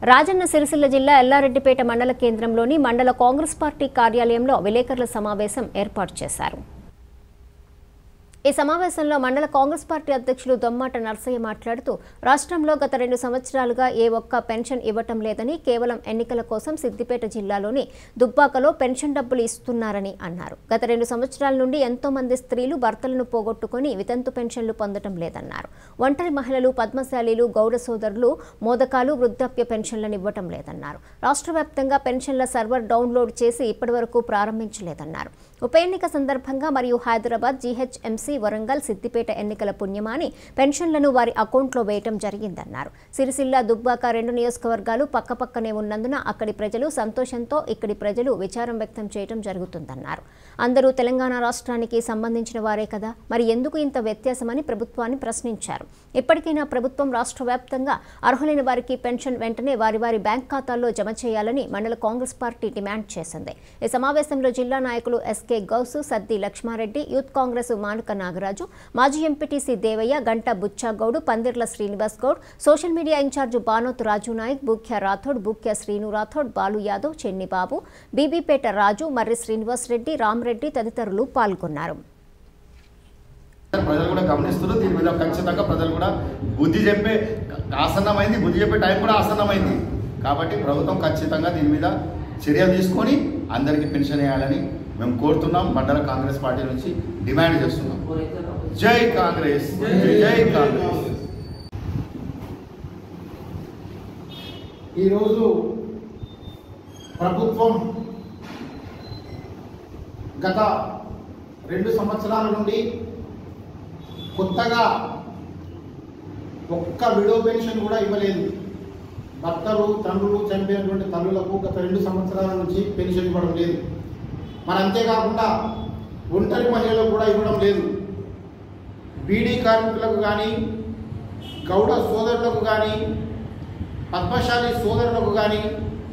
రాజన్న సిరిసిల్ల జిల్లా ఎల్లారెడ్డిపేట మండల కేంద్రంలోని మండల కాంగ్రెస్ పార్టీ కార్యాలయంలో విలేకరుల సమావేశం ఏర్పాటు చేశారు ఈ సమావేశంలో మండల కాంగ్రెస్ పార్టీ అధ్యక్షులు దొమ్మాట నర్సయ్య మాట్లాడుతూ రాష్ట్రంలో గత రెండు సంవత్సరాలుగా ఏ ఒక్క పెన్షన్ ఇవ్వటం లేదని కేవలం ఎన్నికల కోసం సిద్దిపేట జిల్లాలోని దుబ్బాకలో పెన్షన్ డబ్బులు ఇస్తున్నారని అన్నారు గత రెండు సంవత్సరాల నుండి ఎంతో మంది స్త్రీలు భర్తలను పోగొట్టుకుని వితంతు పెన్షన్లు పొందడం లేదన్నారు ఒంటరి మహిళలు పద్మశాలీలు గౌడ సోదరులు మోదకాలు వృద్ధాప్య పెన్షన్లను ఇవ్వటం లేదన్నారు రాష్ట్ర వ్యాప్తంగా పెన్షన్ల సర్వర్ డౌన్లోడ్ చేసి ఇప్పటివరకు ప్రారంభించలేదన్నారు ఉప ఎన్నిక సందర్భంగా మరియు హైదరాబాద్ జీహెచ్ఎంసీ వరంగల్ సిద్దిపేట ఎన్నికల పుణ్యమాని పెన్షన్లను వారి అకౌంట్లో వేయటం జరిగిందన్నారు సిరిసిల్ల దుబ్బాక రెండు నియోజకవర్గాలు పక్కపక్కనే ఉన్నందున అక్కడి ప్రజలు సంతోషంతో ఇక్కడి ప్రజలు విచారం వ్యక్తం చేయడం జరుగుతుందన్నారు అందరూ తెలంగాణ రాష్ట్రానికి సంబంధించిన వారే కదా మరి ఎందుకు ఇంత వ్యత్యాసమని ప్రభుత్వాన్ని ప్రశ్నించారు ఇప్పటికైనా ప్రభుత్వం రాష్ట్ర వ్యాప్తంగా అర్హులైన వారికి పెన్షన్ వెంటనే వారి వారి బ్యాంక్ ఖాతాల్లో జమ చేయాలని మండల కాంగ్రెస్ పార్టీ డిమాండ్ చేసింది ఈ సమావేశంలో జిల్లా నాయకులు ఎస్కే గౌసు సద్ది లక్ష్మారెడ్డి యూత్ కాంగ్రెస్ మానుక నాగరాజు మాజీ MPTC Devaiah Ganta Buchagoud Pandirla Srinivas Goud social media incharge Banoth Raju Nayak Bukya Rathod Bukya Srinu Rathod Balu Yadav Chenni Babu Bibipet Raju Marri Srinivas Reddy Ramareddy తదితరులు పాల్గొన్నారు ప్రజలు కూడా గమనిస్తున్నారు దీని మీద ఖచ్చితంగా ప్రజలు కూడా బుద్ధి చెప్పే ఆసన్నమైంది బుద్ధి చెప్పే టైం కూడా ఆసన్నమైంది కాబట్టి ప్రభుత్వం ఖచ్చితంగా దీని మీద చర్యలు తీసుకొని అందరికీ పెన్షన్ వేయాలని మేము కోరుతున్నాం మండల కాంగ్రెస్ పార్టీ నుంచి డిమాండ్ చేస్తున్నాం జై కాంగ్రెస్ జై కాంగ్రెస్ ఈరోజు ప్రభుత్వం గత రెండు సంవత్సరాల నుండి కొత్తగా ఒక్క విడో పెన్షన్ కూడా ఇవ్వలేదు భర్తలు తండ్రులు చనిపోయినటువంటి తల్లులకు గత రెండు సంవత్సరాల నుంచి పెన్షన్ ఇవ్వడం లేదు మరి అంతేకాకుండా ఒంటరి మహిళలకు కూడా ఇవ్వడం లేదు బీడీ కార్మికులకు కానీ గౌడ సోదరులకు కానీ పద్మశాలి సోదరులకు కానీ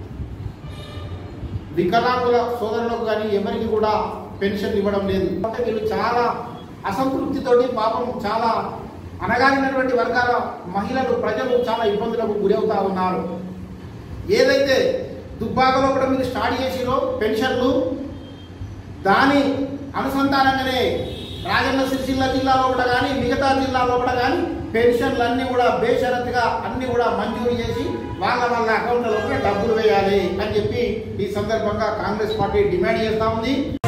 వికలాంగుల సోదరులకు కానీ ఎవరికి కూడా పెన్షన్ ఇవ్వడం లేదు అంటే వీళ్ళు చాలా అసంతృప్తితోటి పాపం చాలా అనగారినటువంటి వర్గాల మహిళలు ప్రజలు చాలా ఇబ్బందులకు గురవుతా ఉన్నారు ఏదైతే దుబ్బాకలో కూడా మీరు స్టార్ట్ చేసిరో పెన్షన్లు దాని అనుసంధానంగానే రాజన్న సిరిసిల్ల జిల్లాలో కూడా కానీ మిగతా జిల్లాలో కూడా కానీ పెన్షన్లు అన్నీ కూడా బేషరతుగా అన్ని కూడా మంజూరు చేసి వాళ్ళ వాళ్ళ అకౌంట్లలో కూడా డబ్బులు వేయాలి అని చెప్పి ఈ సందర్భంగా కాంగ్రెస్ పార్టీ డిమాండ్ చేస్తా ఉంది